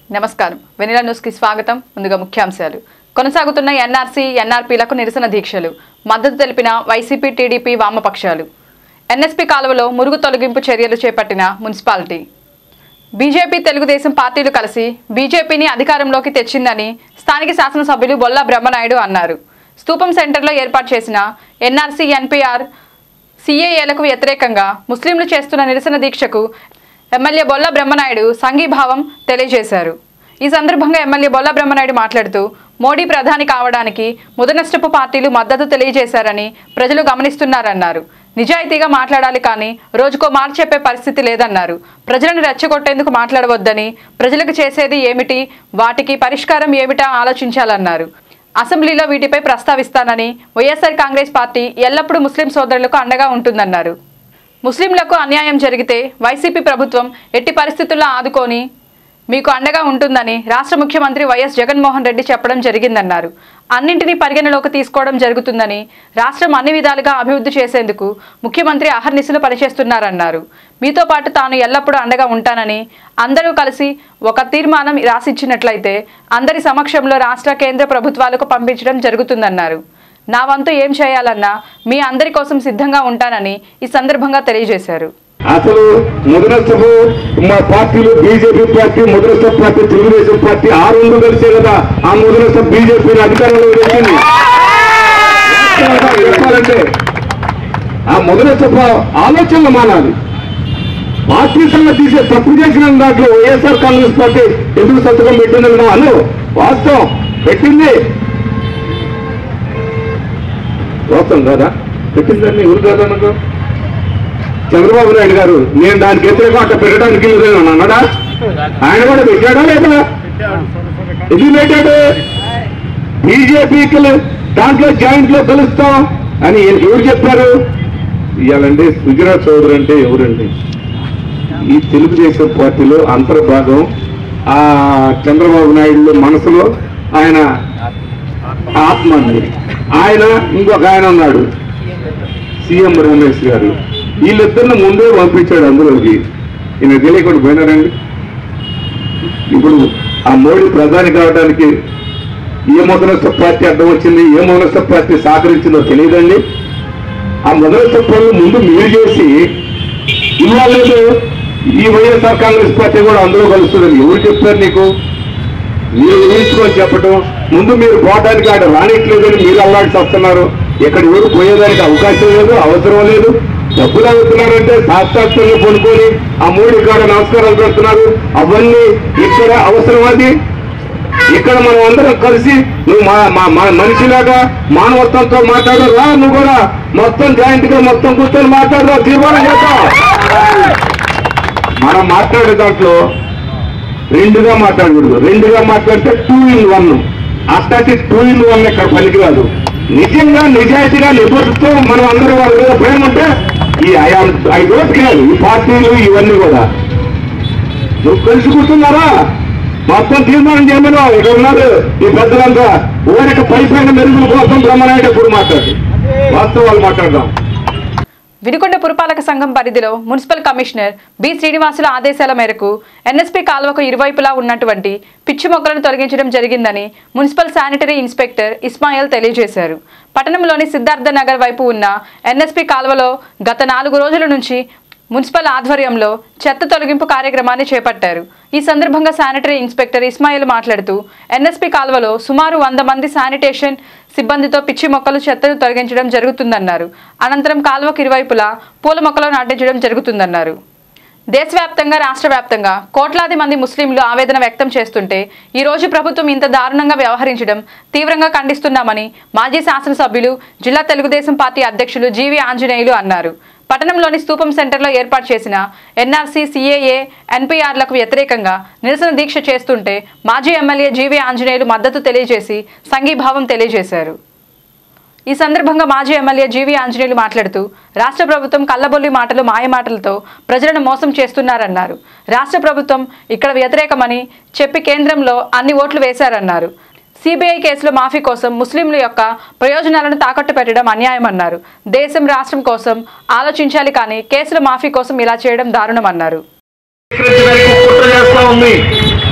నమస్కారం vanilla news కి స్వాగతం ముందుగా ముఖ్యాంశాలు కొనసాగుతున్న ఎన్ఆర్సీ ఎన్ఆర్పీలకు నిరసన దీక్షలు మద్దతు తెలిపిన వైసీపీ టీడీపీ వామపక్షాలు ఎన్ఎస్పీ కాలువలో మురుగు తొలగింపు చర్యలు చేపట్టిన మున్సిపాలిటీ బీజేపీ తెలుగుదేశం పార్టీలు కలిసి బీజేపీని అధికారంలోకి తెచ్చిందని స్థానిక శాసనసభ్యులు బొల్లా బ్రహ్మనాయుడు అన్నారు స్తూపం సెంటర్లో ఏర్పాటు చేసిన ఎన్ఆర్సీ ఎన్పీఆర్ సీఏఏలకు వ్యతిరేకంగా ముస్లింలు చేస్తున్న నిరసన దీక్షకు ఎమ్మెల్యే బొల్ల బ్రహ్మనాయుడు సంఘీభావం తెలియజేశారు ఈ సందర్భంగా ఎమ్మెల్యే బొల్ల బ్రహ్మనాయుడు మాట్లాడుతూ మోడీ ప్రధాని కావడానికి ముదనష్టపు పార్టీలు మద్దతు తెలియజేశారని ప్రజలు గమనిస్తున్నారన్నారు నిజాయితీగా మాట్లాడాలి కానీ రోజుకో మాట చెప్పే పరిస్థితి లేదన్నారు ప్రజలను రెచ్చగొట్టేందుకు మాట్లాడవద్దని ప్రజలకు చేసేది ఏమిటి వాటికి పరిష్కారం ఏమిటా ఆలోచించాలన్నారు అసెంబ్లీలో వీటిపై ప్రస్తావిస్తానని వైఎస్ఆర్ కాంగ్రెస్ పార్టీ ఎల్లప్పుడూ ముస్లిం సోదరులకు అండగా ఉంటుందన్నారు ముస్లింలకు అన్యాయం జరిగితే వైసీపీ ప్రభుత్వం ఎట్టి పరిస్థితుల్లో ఆదుకొని మీకు అండగా ఉంటుందని రాష్ట్ర ముఖ్యమంత్రి వైఎస్ జగన్మోహన్ రెడ్డి చెప్పడం జరిగిందన్నారు అన్నింటినీ పరిగణలోకి తీసుకోవడం జరుగుతుందని రాష్ట్రం అన్ని విధాలుగా అభివృద్ధి చేసేందుకు ముఖ్యమంత్రి అహర్నిశలు పనిచేస్తున్నారన్నారు మీతో పాటు తాను ఎల్లప్పుడూ అండగా ఉంటానని అందరూ కలిసి ఒక తీర్మానం రాసిచ్చినట్లయితే అందరి సమక్షంలో రాష్ట్ర కేంద్ర ప్రభుత్వాలకు పంపించడం జరుగుతుందన్నారు నా వంతు ఏం చేయాలన్నా మీ అందరి కోసం సిద్ధంగా ఉంటానని ఈ సందర్భంగా తెలియజేశారు అసలు ముదరస్తపు మా పార్టీలు బీజేపీ పార్టీ ముదరస్తపు పార్టీ తెలుగుదేశం పార్టీ ఆ రెండు కలిసే కదా ఆ ముదరస్తపు బీజేపీని అధికారంలో వచ్చింది వాస్తవంగా చెప్పాలంటే ఆ ముదరస్తపు ఆలోచనలు మానాలి పార్టీ సంగతి తీసే తప్పు చేసిన దాంట్లో వైఎస్ఆర్ కాంగ్రెస్ పార్టీ ఎందుకు సంతకం పెట్టిందని అను వాస్తవం పెట్టింది వాస్తవం కదా పెట్టిందని ఎవరు కాదా అనుకో చంద్రబాబు నాయుడు గారు నేను దానికి వ్యతిరేకం అట్లా పెట్టడానికి లేదు అని అన్నాడా ఆయన కూడా పెట్టాడా లేదా ఎందుకు పెట్టాడు బీజేపీకి దాంట్లో జాయింట్ లో కలుస్తాం అని ఎవరు చెప్పారు ఇవ్వాలండి సుజనా చౌదరి అంటే ఎవరండి ఈ తెలుగుదేశం పార్టీలో అంతర్భాగం ఆ చంద్రబాబు నాయుడు మనసులో ఆయన ఆత్మ ఉంది ఆయన ఇంకొక ఆయన ఉన్నాడు సీఎం రమేష్ గారు వీళ్ళిద్దరిని ముందే పంపించాడు అందులోకి ఈయన తెలియకుండా పోయినారండి ఇప్పుడు ఆ మోడీ ప్రధాని కావడానికి ఏ మొదలస్థ పార్టీ అడ్డం వచ్చింది ఏ మొదలస్థ పార్టీ సహకరించిందో తెలియదండి ఆ మొదలస్థ పనులు ముందు మీరు చేసి ఇవాళ లేదు ఈ వైఎస్ఆర్ కాంగ్రెస్ పార్టీ కూడా అందులో కలుస్తుందని ఎవరు చెప్పారు నీకు మీరు ఊహించుకొని చెప్పటం ముందు మీరు పోవడానికి ఆడ రానిట్లేదని మీరు అల్లాడి వస్తున్నారు ఎక్కడ ఎవరు పోయేదానికి అవకాశం లేదు అవసరం లేదు డబ్బులు అవుతున్నారంటే సాక్షాత్తంగా కొనుక్కొని ఆ మూడు కాడ నమస్కారాలు పెడుతున్నారు అవన్నీ ఇక్కడ అవసరం అది ఇక్కడ మనం అందరం కలిసి నువ్వు మా మా- మా మనిషిలాగా మానవత్వంతో మాట్లాడు రా నువ్వు కూడా మొత్తం జాయింట్ గా మొత్తం కూర్చొని మాట్లాడరా తీర్మానం చేద్దాం మనం మాట్లాడే దాంట్లో రెండుగా మాట్లాడకూడదు రెండుగా మాట్లాడితే టూ ఇన్ వన్ అట్లాంటి టూ ఇన్ వన్ ఇక్కడ పనికిరాదు నిజంగా నిజాయితీగా నిబద్ధతో మనం అందరూ వాళ్ళ మీద ప్రేమ ఉంటే ఈ ఐదు రోజులు ఈ పార్టీలు ఇవన్నీ కూడా నువ్వు కలిసి కూర్చున్నారా మొత్తం తీర్మానం చేయమని ఇక్కడ ఉన్నారు ఈ పెద్దలంతా ఊరికి పై పైన మెరుగుల కోసం బ్రహ్మనాయుడు ఎప్పుడు మాట్లాడు వాస్తవాలు మాట్లాడదాం వినుకొండ పురపాలక సంఘం పరిధిలో మున్సిపల్ కమిషనర్ బి శ్రీనివాసుల ఆదేశాల మేరకు ఎన్ఎస్పీ కాలువకు ఇరువైపులా ఉన్నటువంటి పిచ్చి మొక్కలను తొలగించడం జరిగిందని మున్సిపల్ శానిటరీ ఇన్స్పెక్టర్ ఇస్మాయిల్ తెలియజేశారు పట్టణంలోని సిద్ధార్థ నగర్ వైపు ఉన్న ఎన్ఎస్పీ కాలువలో గత నాలుగు రోజుల నుంచి మున్సిపల్ ఆధ్వర్యంలో చెత్త తొలగింపు కార్యక్రమాన్ని చేపట్టారు ఈ సందర్భంగా శానిటరీ ఇన్స్పెక్టర్ ఇస్మాయిల్ మాట్లాడుతూ ఎన్ఎస్పీ కాల్వలో సుమారు వంద మంది శానిటేషన్ సిబ్బందితో పిచ్చి మొక్కలు చెత్తను తొలగించడం జరుగుతుందన్నారు అనంతరం కాల్వకు ఇరువైపులా పూల మొక్కలు నాటించడం జరుగుతుందన్నారు దేశవ్యాప్తంగా రాష్ట్ర వ్యాప్తంగా కోట్లాది మంది ముస్లింలు ఆవేదన వ్యక్తం చేస్తుంటే ఈ రోజు ప్రభుత్వం ఇంత దారుణంగా వ్యవహరించడం తీవ్రంగా ఖండిస్తున్నామని మాజీ శాసనసభ్యులు జిల్లా తెలుగుదేశం పార్టీ అధ్యక్షులు జీవి ఆంజనేయులు అన్నారు పట్టణంలోని స్తూపం సెంటర్లో ఏర్పాటు చేసిన ఎన్ఆర్సీ సిఏఏ ఎన్పీఆర్లకు వ్యతిరేకంగా నిరసన దీక్ష చేస్తుంటే మాజీ ఎమ్మెల్యే జీవి ఆంజనేయులు మద్దతు తెలియజేసి సంఘీభావం తెలియజేశారు ఈ సందర్భంగా మాజీ ఎమ్మెల్యే జీవి ఆంజనేయులు మాట్లాడుతూ రాష్ట్ర ప్రభుత్వం కల్లబొల్లి మాటలు మాయమాటలతో ప్రజలను మోసం చేస్తున్నారన్నారు రాష్ట్ర ప్రభుత్వం ఇక్కడ వ్యతిరేకమని చెప్పి కేంద్రంలో అన్ని ఓట్లు వేశారన్నారు సిబిఐ కేసుల మాఫీ కోసం ముస్లింల యొక్క ప్రయోజనాలను తాకట్టు పెట్టడం అన్యాయమన్నారు దేశం రాష్ట్రం కోసం ఆలోచించాలి కానీ కేసుల మాఫీ కోసం ఇలా చేయడం దారుణమన్నారు స్వీకరించడానికి కుట్ర చేస్తా ఉంది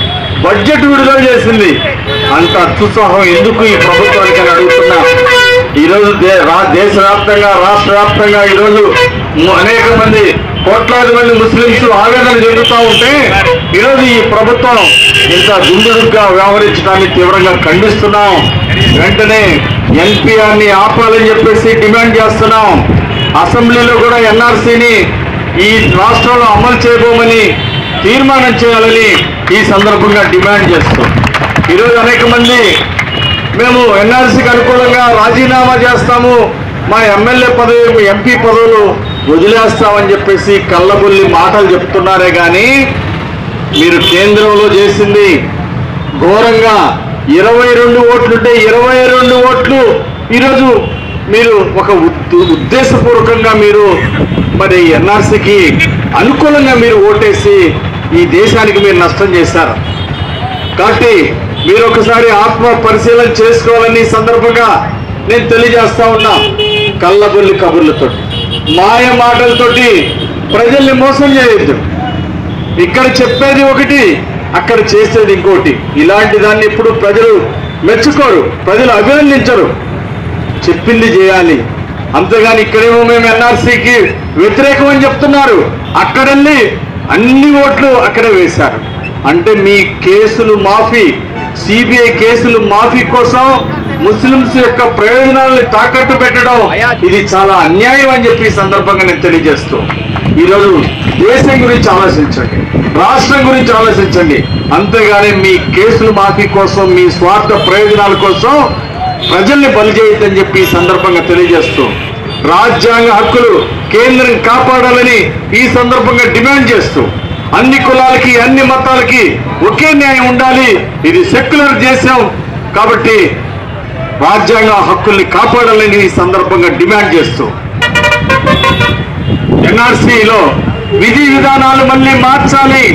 బడ్జెట్ విడుదల చేసింది అంత అత్యుత్సాహం ఎందుకు ఈ ప్రభుత్వానికి అని అడుగుతున్నా ఈరోజు దే రా- దేశవ్యాప్తంగా రాష్ట్ర వ్యాప్తంగా ఈరోజు ము- అనేక మంది కోట్లాది మంది ముస్లింస్ ఆవేదన చెందుతూ ఉంటే ఈరోజు ఈ ప్రభుత్వం ఇంత దుందుడుగా వ్యవహరించడాన్ని తీవ్రంగా ఖండిస్తున్నాం వెంటనే ఎన్పిఆర్ ని ఆపాలని చెప్పేసి డిమాండ్ చేస్తున్నాం అసెంబ్లీలో కూడా ఎన్ఆర్సీని ఈ రాష్ట్రంలో అమలు చేయబోమని తీర్మానం చేయాలని ఈ సందర్భంగా డిమాండ్ చేస్తాం ఈరోజు అనేక మంది మేము ఎన్ఆర్సీకి అనుకూలంగా రాజీనామా చేస్తాము మా ఎమ్మెల్యే పదవి ఎంపీ పదవులు వదిలేస్తామని చెప్పేసి కళ్ళబుల్లి మాటలు చెప్తున్నారే కానీ మీరు కేంద్రంలో చేసింది ఘోరంగా ఇరవై రెండు ఓట్లుంటే ఇరవై రెండు ఓట్లు ఈరోజు మీరు ఒక ఉద్- ఉద్దేశపూర్వకంగా మీరు మరి ఎన్ఆర్సీకి అనుకూలంగా మీరు ఓటేసి ఈ దేశానికి మీరు నష్టం చేశారు కాబట్టి మీరు ఒకసారి ఆత్మ పరిశీలన చేసుకోవాలని ఈ సందర్భంగా నేను తెలియజేస్తా ఉన్నా కళ్ళబుల్లి కబుర్లతో మాయ మాటలతోటి ప్రజల్ని మోసం చేయొద్దు ఇక్కడ చెప్పేది ఒకటి అక్కడ చేసేది ఇంకోటి ఇలాంటి దాన్ని ఇప్పుడు ప్రజలు మెచ్చుకోరు ప్రజలు అభినందించరు చెప్పింది చేయాలి అంతేగాని ఇక్కడేమో మేము ఎన్ఆర్సీకి వ్యతిరేకం అని చెప్తున్నారు అక్కడెళ్ళి అన్ని ఓట్లు అక్కడే వేశారు అంటే మీ కేసులు మాఫీ సిబిఐ కేసులు మాఫీ కోసం ముస్లింస్ యొక్క ప్రయోజనాలను తాకట్టు పెట్టడం ఇది చాలా అన్యాయం అని చెప్పి ఈ సందర్భంగా నేను తెలియజేస్తూ ఈరోజు దేశం గురించి ఆలోచించండి రాష్ట్రం గురించి ఆలోచించండి అంతేగాని మీ కేసులు మాఫీ కోసం మీ స్వార్థ ప్రయోజనాల కోసం ప్రజల్ని బలి చేయొద్దని చెప్పి ఈ సందర్భంగా తెలియజేస్తూ రాజ్యాంగ హక్కులు కేంద్రం కాపాడాలని ఈ సందర్భంగా డిమాండ్ చేస్తూ అన్ని కులాలకి అన్ని మతాలకి ఒకే న్యాయం ఉండాలి ఇది సెక్యులర్ దేశం కాబట్టి రాజ్యాంగ హక్కుల్ని కాపాడాలని ఈ సందర్భంగా డిమాండ్ చేస్తూ ఎన్ఆర్సీలో విధి విధానాలు మళ్ళీ మార్చాలి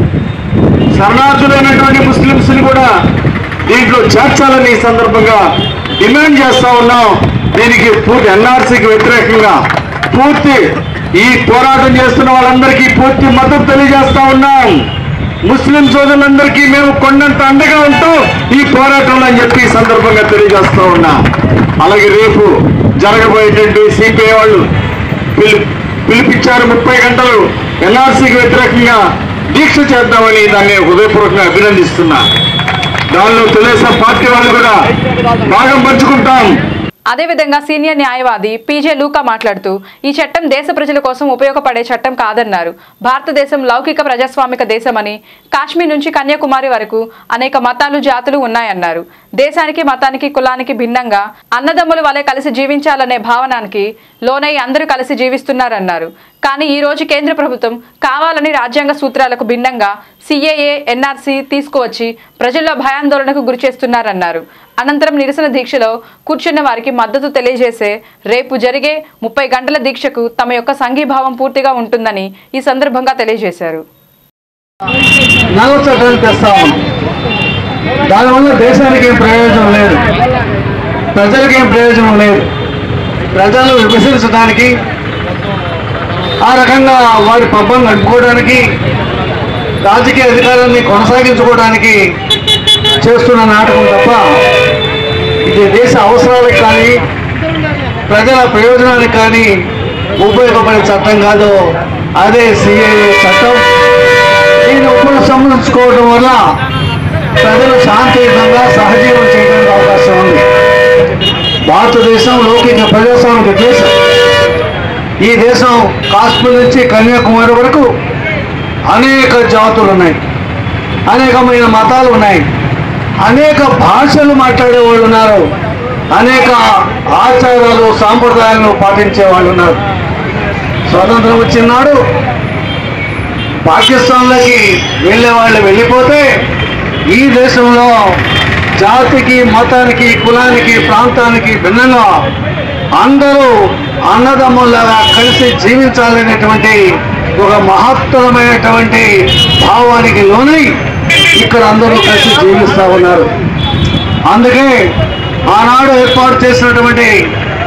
శరణార్థులైనటువంటి ముస్లింస్ ని కూడా దీంట్లో చేర్చాలని ఈ సందర్భంగా డిమాండ్ చేస్తా ఉన్నాం దీనికి పూర్తి ఎన్ఆర్సీకి వ్యతిరేకంగా పూర్తి ఈ పోరాటం చేస్తున్న వాళ్ళందరికీ పూర్తి మద్దతు తెలియజేస్తా ఉన్నాం ముస్లిం సోదరులందరికీ మేము కొండంత అండగా ఉంటాం ఈ పోరాటంలో అని చెప్పి ఈ సందర్భంగా తెలియజేస్తా ఉన్నాం అలాగే రేపు జరగబోయేటువంటి సిపిఐ వాళ్ళు పిలు పిలిపించారు ముప్పై గంటలు ఎన్ఆర్సీకి వ్యతిరేకంగా దీక్ష చేద్దామని దాన్ని హృదయపూర్వకంగా అభినందిస్తున్నా దానిలో తెలుగుదేశం పార్టీ వాళ్ళు కూడా భాగం పంచుకుంటాం అదేవిధంగా సీనియర్ న్యాయవాది పీజే లూకా మాట్లాడుతూ ఈ చట్టం దేశ ప్రజల కోసం ఉపయోగపడే చట్టం కాదన్నారు భారతదేశం లౌకిక ప్రజాస్వామిక దేశమని కాశ్మీర్ నుంచి కన్యాకుమారి వరకు అనేక మతాలు జాతులు ఉన్నాయన్నారు దేశానికి మతానికి కులానికి భిన్నంగా అన్నదమ్ముల వలె కలిసి జీవించాలనే భావనానికి లోనై అందరూ కలిసి జీవిస్తున్నారన్నారు కానీ ఈ రోజు కేంద్ర ప్రభుత్వం కావాలని రాజ్యాంగ సూత్రాలకు భిన్నంగా సిఏఏ ఎన్ఆర్సీ తీసుకువచ్చి ప్రజల్లో భయాందోళనకు గురి చేస్తున్నారన్నారు అనంతరం నిరసన దీక్షలో కూర్చున్న వారికి మద్దతు తెలియజేసే రేపు జరిగే ముప్పై గంటల దీక్షకు తమ యొక్క సంఘీభావం పూర్తిగా ఉంటుందని ఈ సందర్భంగా తెలియజేశారు నల్ల చట్టాలు తెస్తా ఉన్నాం దానివల్ల దేశానికి ఏం ప్రయోజనం లేదు ప్రజలకి ఏం ప్రయోజనం లేదు ప్రజలు విభజించడానికి ఆ రకంగా వారి పబ్బం నడుపుకోవడానికి రాజకీయ అధికారాన్ని కొనసాగించుకోవడానికి చేస్తున్న నాటకం తప్ప ఇది దేశ అవసరాలకు కానీ ప్రజల ప్రయోజనానికి కానీ ఉపయోగపడే చట్టం కాదు అదే సిఏఏ చట్టం దీన్ని ఉపసంహరించుకోవడం వల్ల ప్రజలు శాంతియుతంగా సహజీవనం చేయడానికి అవకాశం ఉంది భారతదేశం లౌకిక ప్రజాస్వామిక దేశం ఈ దేశం కాశ్మీర్ నుంచి కన్యాకుమారి వరకు అనేక జాతులు ఉన్నాయి అనేకమైన మతాలు ఉన్నాయి అనేక భాషలు మాట్లాడే వాళ్ళు ఉన్నారు అనేక ఆచారాలు సాంప్రదాయాలను పాటించే వాళ్ళు ఉన్నారు స్వతంత్రం వచ్చినాడు పాకిస్తాన్లోకి వెళ్ళే వాళ్ళు వెళ్ళిపోతే ఈ దేశంలో జాతికి మతానికి కులానికి ప్రాంతానికి భిన్నంగా అందరూ అన్నదమ్ములాగా కలిసి జీవించాలనేటువంటి ఒక మహత్తరమైనటువంటి భావానికి లోనై ఇక్కడ అందరూ కలిసి జీవిస్తూ ఉన్నారు అందుకే ఆనాడు ఏర్పాటు చేసినటువంటి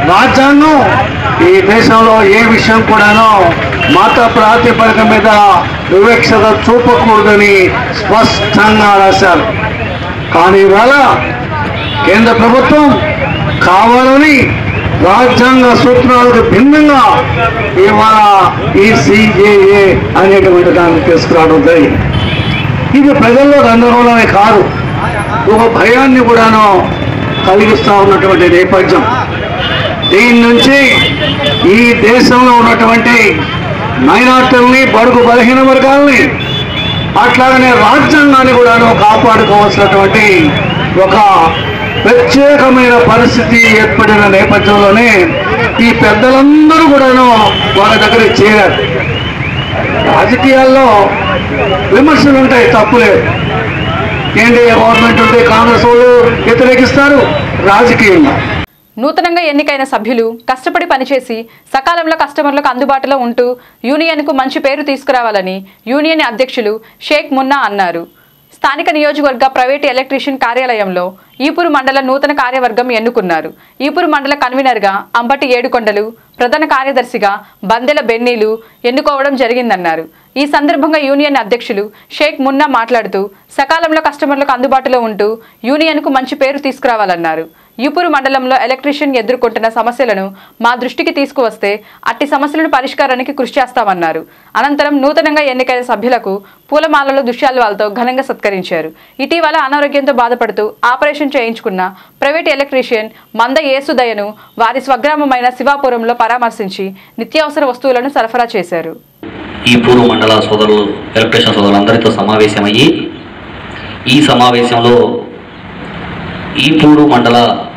రాజ్యాంగం ఈ దేశంలో ఏ విషయం కూడాను మత ప్రాతిపదిక మీద వివక్షత చూపకూడదని స్పష్టంగా రాశారు కానీ ఇవాళ కేంద్ర ప్రభుత్వం కావాలని రాజ్యాంగ సూత్రాలకు భిన్నంగా ఇవాళ ఈ సిఏఏ అనేటువంటి దాన్ని తీసుకురావడం జరిగింది ఇది ప్రజల్లో గందరగోళమే కాదు ఒక భయాన్ని కూడాను కలిగిస్తూ ఉన్నటువంటి నేపథ్యం దీని నుంచి ఈ దేశంలో ఉన్నటువంటి మైనార్టీల్ని బడుగు బలహీన వర్గాల్ని అట్లాగనే రాజ్యాంగాన్ని కూడాను కాపాడుకోవాల్సినటువంటి ఒక ప్రత్యేకమైన పరిస్థితి ఏర్పడిన నేపథ్యంలోనే ఈ పెద్దలందరూ కూడాను వాళ్ళ దగ్గరికి చేరారు రాజకీయాల్లో విమర్శలు ఉంటాయి తప్పులేదు ఎన్డీఏ గవర్నమెంట్ ఉంటే కాంగ్రెస్ వాళ్ళు వ్యతిరేకిస్తారు రాజకీయంగా నూతనంగా ఎన్నికైన సభ్యులు కష్టపడి పనిచేసి సకాలంలో కస్టమర్లకు అందుబాటులో ఉంటూ యూనియన్కు మంచి పేరు తీసుకురావాలని యూనియన్ అధ్యక్షులు షేక్ మున్నా అన్నారు స్థానిక నియోజకవర్గ ప్రైవేటు ఎలక్ట్రీషియన్ కార్యాలయంలో ఈపూరు మండల నూతన కార్యవర్గం ఎన్నుకున్నారు ఈపూరు మండల కన్వీనర్గా అంబటి ఏడుకొండలు ప్రధాన కార్యదర్శిగా బందెల బెన్నీలు ఎన్నుకోవడం జరిగిందన్నారు ఈ సందర్భంగా యూనియన్ అధ్యక్షులు షేక్ మున్నా మాట్లాడుతూ సకాలంలో కస్టమర్లకు అందుబాటులో ఉంటూ యూనియన్కు మంచి పేరు తీసుకురావాలన్నారు ఈపూరు మండలంలో ఎలక్ట్రీషియన్ ఎదుర్కొంటున్న సమస్యలను మా దృష్టికి తీసుకువస్తే అట్టి సమస్యలను పరిష్కారానికి కృషి చేస్తామన్నారు అనంతరం నూతనంగా ఎన్నికైన సభ్యులకు పూలమాలలు దుశ్యాలతో ఘనంగా సత్కరించారు ఇటీవల అనారోగ్యంతో బాధపడుతూ ఆపరేషన్ చేయించుకున్న ప్రైవేట్ ఎలక్ట్రీషియన్ మంద యేసుదయను వారి స్వగ్రామమైన శివాపురంలో పరామర్శించి నిత్యావసర వస్తువులను సరఫరా చేశారు ఈ పూర్వ మండల సోదరులు ఎలక్ట్రీషియన్ సోదరులందరితో సమావేశమయ్యి ఈ సమావేశంలో ఈ పూరు మండల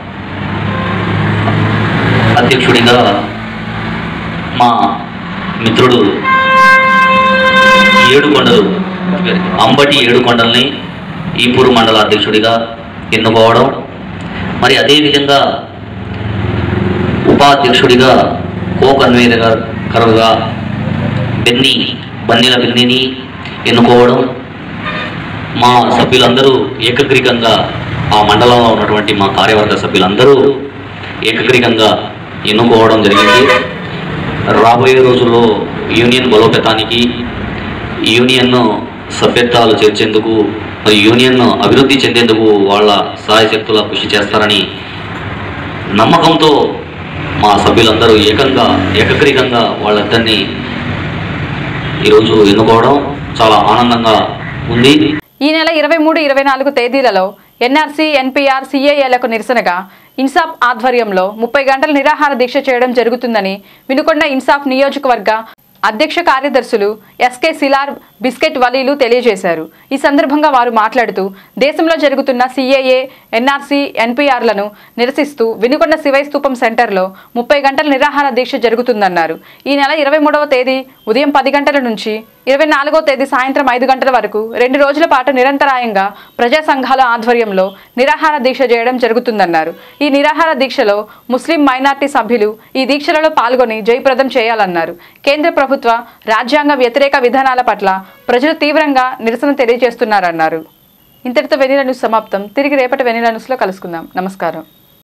అధ్యక్షుడిగా మా మిత్రుడు ఏడుకొండలు అంబటి ఏడుకొండల్ని ఈపూరు మండల అధ్యక్షుడిగా ఎన్నుకోవడం మరి అదేవిధంగా ఉపాధ్యక్షుడిగా కో కన్వీనర్ కరువుగా బెన్ని బన్నీల బెన్నిని ఎన్నుకోవడం మా సభ్యులందరూ ఏకగ్రీకంగా ఆ మండలంలో ఉన్నటువంటి మా కార్యవర్గ సభ్యులందరూ ఏకగ్రీకంగా ఎన్నుకోవడం జరిగింది రాబోయే రోజుల్లో యూనియన్ బలోపేతానికి యూనియన్ను సభ్యత్వాలు చేర్చేందుకు మరి యూనియన్ను అభివృద్ధి చెందేందుకు వాళ్ళ సాయశక్తుల కృషి చేస్తారని నమ్మకంతో మా సభ్యులందరూ ఏకంగా ఏకగ్రీకంగా వాళ్ళిద్దరిని ఈరోజు ఎన్నుకోవడం చాలా ఆనందంగా ఉంది ఈ నెల ఇరవై మూడు ఇరవై నాలుగు తేదీలలో ఎన్ఆర్సీ ఎన్పీఆర్ సీఏఏలకు నిరసనగా ఇన్సాఫ్ ఆధ్వర్యంలో ముప్పై గంటల నిరాహార దీక్ష చేయడం జరుగుతుందని వినుకొండ ఇన్సాఫ్ నియోజకవర్గ అధ్యక్ష కార్యదర్శులు ఎస్కే సిలార్ బిస్కెట్ వలీలు తెలియజేశారు ఈ సందర్భంగా వారు మాట్లాడుతూ దేశంలో జరుగుతున్న సీఏఏ ఎన్ఆర్సీ ఎన్పీఆర్లను నిరసిస్తూ వినుకొండ శివై స్తూపం సెంటర్లో ముప్పై గంటల నిరాహార దీక్ష జరుగుతుందన్నారు ఈ నెల ఇరవై మూడవ తేదీ ఉదయం పది గంటల నుంచి ఇరవై నాలుగో తేదీ సాయంత్రం ఐదు గంటల వరకు రెండు రోజుల పాటు నిరంతరాయంగా ప్రజా సంఘాల ఆధ్వర్యంలో నిరాహార దీక్ష చేయడం జరుగుతుందన్నారు ఈ నిరాహార దీక్షలో ముస్లిం మైనార్టీ సభ్యులు ఈ దీక్షలలో పాల్గొని జయప్రదం చేయాలన్నారు కేంద్ర ప్రభుత్వ రాజ్యాంగ వ్యతిరేక విధానాల పట్ల ప్రజలు తీవ్రంగా నిరసన తెలియజేస్తున్నారన్నారు ఇంతటితో వెనిలా న్యూస్ సమాప్తం తిరిగి రేపటి వెనిలా న్యూస్లో కలుసుకుందాం నమస్కారం